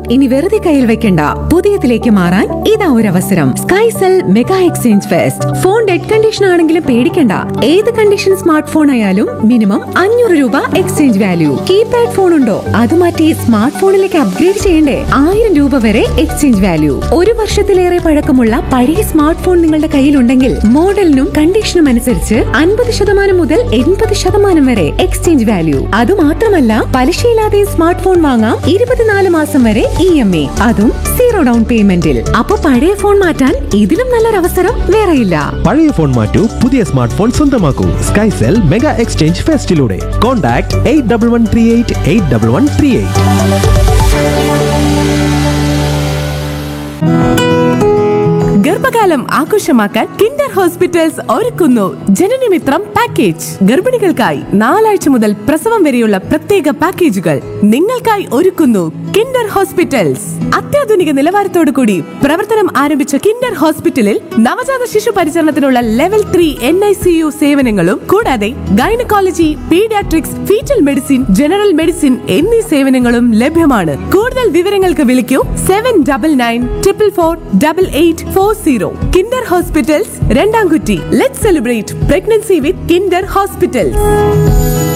ഇനി വെറുതെ കയ്യിൽ വെക്കണ്ട പുതിയതിലേക്ക് മാറാൻ ഇതാ ഒരു അവസരം Skycell mega exchange fest phone dead condition ആണെങ്കിലും പേടിക്കണ്ട ഏത് കണ്ടീഷൻ സ്മാർട്ട് ഫോൺ ആയാലും മിനിമം അഞ്ഞൂറ് രൂപ എക്സ്ചേഞ്ച് വാല്യൂ കീപാഡ് ഫോൺ ഉണ്ടോ അത് മാറ്റി സ്മാർട്ട് ഫോണിലേക്ക് അപ്ഗ്രേഡ് ചെയ്യണ്ടേ ആയിരം രൂപ വരെ എക്സ്ചേഞ്ച് വാല്യൂ ഒരു വർഷത്തിലേറെ പഴക്കമുള്ള പഴയ സ്മാർട്ട് ഫോൺ നിങ്ങളുടെ കയ്യിലുണ്ടെങ്കിൽ മോഡലിനും കണ്ടീഷനും അനുസരിച്ച് അൻപത് ശതമാനം മുതൽ എൺപത് ശതമാനം വരെ എക്സ്ചേഞ്ച് വാല്യൂ അത് മാത്രമല്ല പലിശയില്ലാതെ സ്മാർട്ട് ഫോൺ വാങ്ങാം ഇരുപത്തിനാല് മാസം വരെ ഇ എം എ അതും സീറോ ഡൗൺ പേയ്മെന്റിൽ അപ്പൊ പഴയ ഫോൺ മാറ്റാൻ ഇതിലും നല്ലൊരു അവസരം വേറെയില്ല പഴയ ഫോൺ മാറ്റൂ പുതിയ സ്മാർട്ട് ഫോൺ സ്വന്തമാക്കൂ സ്കൈസെൽ മെഗാ എക്സ്ചേഞ്ച് ഫെസ്റ്റിലൂടെ contact eight double one three eight eight double one three eight ഗർഭകാലം ആഘോഷമാക്കാൻ കിൻഡർ ഹോസ്പിറ്റൽസ് ഒരുക്കുന്നു ജനനമിത്രം പാക്കേജ് ഗർഭിണികൾക്കായി നാലാഴ്ച മുതൽ പ്രസവം വരെയുള്ള പ്രത്യേക പാക്കേജുകൾ നിങ്ങൾക്കായി ഒരുക്കുന്നു കിൻഡർ ഹോസ്പിറ്റൽസ് അത്യാധുനിക നിലവാരത്തോടു കൂടി പ്രവർത്തനം ആരംഭിച്ച കിൻഡർ ഹോസ്പിറ്റലിൽ നവജാത ശിശു പരിചരണത്തിനുള്ള level three N I C U സേവനങ്ങളും കൂടാതെ gynaecology paediatrics foetal medicine general medicine എന്നീ സേവനങ്ങളും ലഭ്യമാണ് കൂടുതൽ വിവരങ്ങൾക്ക് വിളിക്കൂ seven double nine triple four double eight four zero Kinder hospitals രണ്ടാംകുറ്റി let celebrate pregnancy with Kinder hospitals